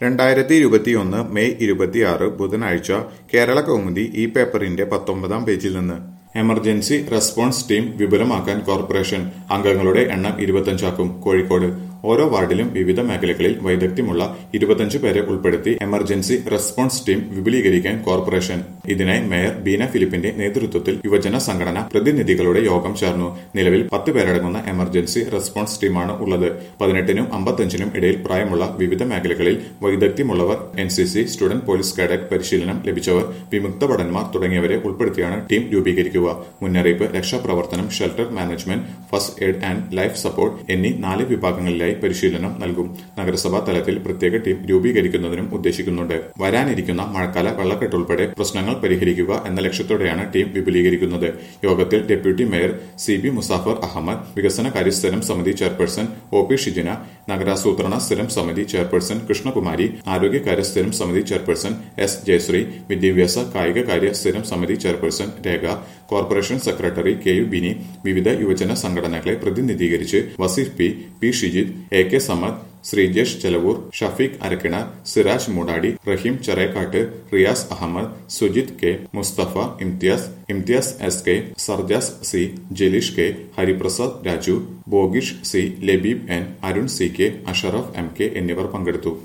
രണ്ടായിരത്തി ഇരുപത്തിയൊന്ന് മെയ് ഇരുപത്തിയാറ് ബുധനാഴ്ച കേരള കൗമുദി ഈ പേപ്പറിന്റെ പത്തൊമ്പതാം പേജിൽ നിന്ന് എമർജൻസി റെസ്പോൺസ് ടീം വിപുലമാക്കാൻ കോർപ്പറേഷൻ അംഗങ്ങളുടെ എണ്ണം ഇരുപത്തഞ്ചാക്കും കോഴിക്കോട് ഓരോ വാർഡിലും വിവിധ മേഖലകളിൽ വൈദഗ്ധ്യമുള്ള ഇരുപത്തഞ്ച് പേരെ ഉൾപ്പെടുത്തി എമർജൻസി റെസ്പോൺസ് ടീം വിപുലീകരിക്കാൻ കോർപ്പറേഷൻ ഇതിനായി മേയർ ബീന ഫിലിപ്പിന്റെ നേതൃത്വത്തിൽ യുവജന സംഘടന പ്രതിനിധികളുടെ യോഗം ചേർന്നു നിലവിൽ പത്ത് പേരടങ്ങുന്ന എമർജൻസി റെസ്പോൺസ് ടീമാണ് ഉള്ളത് പതിനെട്ടിനും അമ്പത്തഞ്ചിനും ഇടയിൽ പ്രായമുള്ള വിവിധ മേഖലകളിൽ വൈദഗ്ധ്യമുള്ളവർ N C C student police cadet പരിശീലനം ലഭിച്ചവർ വിമുക്ത ഭടന്മാർ തുടങ്ങിയവരെ ഉൾപ്പെടുത്തിയാണ് ടീം രൂപീകരിക്കുക മുന്നറിയിപ്പ് രക്ഷാപ്രവർത്തനം shelter management first aid and life support എന്നീ നാല് വിഭാഗങ്ങളിലായി പരിശീലനം നൽകും നഗരസഭാ തലത്തിൽ പ്രത്യേക ടീം രൂപീകരിക്കുന്നതിനും ഉദ്ദേശിക്കുന്നുണ്ട് വരാനിരിക്കുന്ന മഴക്കാല വെള്ളക്കെട്ട് ഉൾപ്പെടെ പ്രശ്നങ്ങൾ പരിഹരിക്കുക എന്ന ലക്ഷ്യത്തോടെയാണ് ടീം വിപുലീകരിക്കുന്നത് യോഗത്തിൽ deputy mayor C B Musafar Ahammed വികസനകാര്യ സ്ഥിരം സമിതി ചെയർപേഴ്സൺ ഒ പി ഷിജിന നഗരാസൂത്രണ സ്ഥിരം സമിതി ചെയർപേഴ്സൺ കൃഷ്ണകുമാരി ആരോഗ്യകാര്യ സ്ഥിരം സമിതി ചെയർപേഴ്സൺ എസ് ജയശ്രീ വിദ്യാഭ്യാസ കായിക കാര്യ സ്ഥിരം സമിതി chairperson Rekha corporation secretary K U Bini വിവിധ യുവജന സംഘടനകളെ പ്രതിനിധീകരിച്ച് Vaseef P P Shijith A K Samad Sreejesh Chelavoor Shafeeq Arakkina Siraj Moodadi Raheem Cherekkatt Riyas Ahammed Sujith K Musthafa Imthiyas Imthiyas S K Sarjas C Jaleesh K Hariprasad Raju Bogish C Labeeb N Arun C K Asharaf M K എന്നിവർ പങ്കെടുത്തു